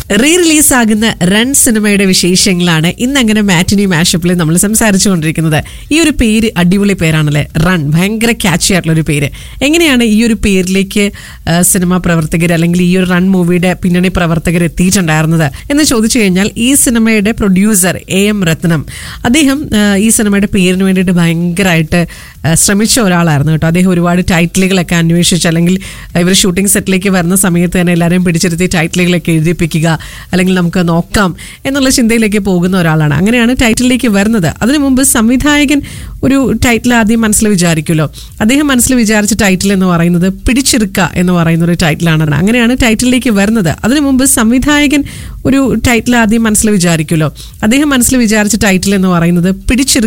re release ആകുന്ന run സിനിമയുടെ വിശേഷങ്ങളാണ് ഇന്ന് അങ്ങനെ മാറ്റിനി മാഷപ്പിൽ നമ്മൾ സംസാരിച്ചുകൊണ്ടിരിക്കുന്നത് ഈ ഒരു പേര് അടിപൊളി പേരാണല്ലേ റൺ ഭയങ്കര ക്യാച്ചി ആയിട്ടുള്ള ഒരു പേര് എങ്ങനെയാണ് ഈ ഒരു പേരിലേക്ക് ആ, സിനിമാ പ്രവർത്തകർ അല്ലെങ്കിൽ ഈ ഒരു റൺ മൂവിയുടെ പിന്നണി പ്രവർത്തകർ എത്തിയിട്ടുണ്ടായിരുന്നത് എന്ന് ചോദിച്ചു കഴിഞ്ഞാൽ ഈ സിനിമയുടെ പ്രൊഡ്യൂസർ എ എം രത്നം അദ്ദേഹം ആ, ഈ സിനിമയുടെ പേരിന് വേണ്ടിയിട്ട് ഭയങ്കരമായിട്ട് ആ, ശ്രമിച്ച ഒരാളായിരുന്നു കേട്ടോ അദ്ദേഹം ഒരുപാട് ടൈറ്റിലുകളൊക്കെ അന്വേഷിച്ച് അല്ലെങ്കിൽ ഇവർ ഷൂട്ടിംഗ് സെറ്റിലേക്ക് വരുന്ന സമയത്ത് തന്നെ എല്ലാവരെയും പിടിച്ചിരുത്തി ടൈറ്റിലുകളൊക്കെ എഴുതിപ്പിക്കുക അല്ലെങ്കിൽ നമുക്ക് നോക്കാം എന്നുള്ള ചിന്തയിലേക്ക് പോകുന്ന ഒരാളാണ് അങ്ങനെയാണ് ടൈറ്റിലേക്ക് വരുന്നത് അതിനു മുമ്പ് സംവിധായകൻ ഒരു ടൈറ്റിൽ ആദ്യം മനസ്സിൽ വിചാരിക്കുമല്ലോ അദ്ദേഹം മനസ്സിൽ വിചാരിച്ച ടൈറ്റിൽ എന്ന് പറയുന്നത് പിടിച്ചെടുക്ക എന്ന് പറയുന്ന ഒരു ടൈറ്റിലാണ് അങ്ങനെയാണ് ടൈറ്റിലേക്ക് വരുന്നത് അതിനു മുമ്പ് സംവിധായകൻ ഒരു ടൈറ്റിൽ ആദ്യം മനസ്സിൽ വിചാരിക്കുമല്ലോ അദ്ദേഹം മനസ്സിൽ വിചാരിച്ച ടൈറ്റിൽ എന്ന് പറയുന്നത് പിടിച്ചെടുക്ക